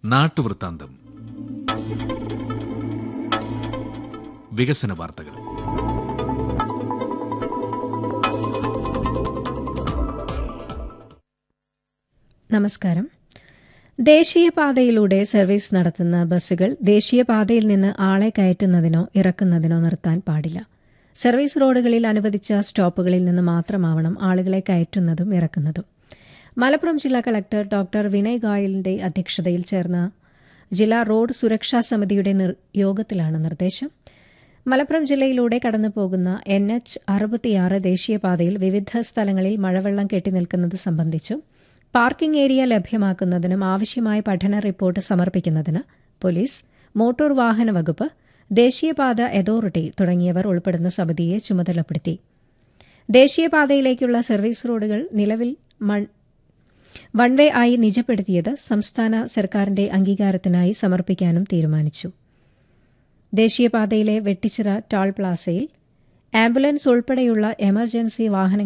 നാട്ടുവൃത്താന്തം വികസന വാർത്തകൾ നമസ്കാരം ദേശീയപാതയിലൂടെ സർവീസ് നടത്തുന്ന ബസ്സുകൾ ദേശീയപാതയിൽ നിന്ന് ആളെ കയറ്റുന്നതിനോ ഇറക്കുന്നതിനോ നിർത്താൻ പാടില്ല സർവീസ് റോഡുകളിൽ അനുവദിച്ച സ്റ്റോപ്പുകളിൽ നിന്ന് മാത്രമാവണം ആളുകളെ കയറ്റുന്നതും ഇറക്കുന്നതും മലപ്പുറം ജില്ലാ കളക്ടർ ഡോക്ടർ വിനയ് ഗോയലിന്റെ അധ്യക്ഷതയിൽ ചേർന്ന ജില്ലാ റോഡ് സുരക്ഷാ സമിതിയുടെ നിർ- യോഗത്തിലാണ് നിർദ്ദേശം മലപ്പുറം ജില്ലയിലൂടെ കടന്നുപോകുന്ന എൻ എച്ച് അറുപത്തിയാറ് ദേശീയപാതയിൽ വിവിധ സ്ഥലങ്ങളിൽ മഴവെള്ളം കെട്ടിനിൽക്കുന്നത് സംബന്ധിച്ചും പാർക്കിംഗ് ഏരിയ ലഭ്യമാക്കുന്നതിനും ആവശ്യമായ പഠന റിപ്പോർട്ട് സമർപ്പിക്കുന്നതിന് പോലീസ് മോട്ടോർ വാഹന വകുപ്പ് ദേശീയപാത അതോറിറ്റി തുടങ്ങിയവർ ഉൾപ്പെടുന്ന സമിതിയെ ചുമതലപ്പെടുത്തി ദേശീയപാതയിലേക്കുള്ള സർവീസ് റോഡുകൾ നിലവിൽ മൺ- വൺ വേ ആയി നിജപ്പെടുത്തിയത് സംസ്ഥാന സർക്കാരിന്റെ അംഗീകാരത്തിനായി സമർപ്പിക്കാനും തീരുമാനിച്ചു ദേശീയപാതയിലെ വെട്ടിച്ചിറ ടോൾ പ്ലാസയിൽ ആംബുലൻസ് ഉൾപ്പെടെയുള്ള എമർജൻസി വാഹനങ്ങൾ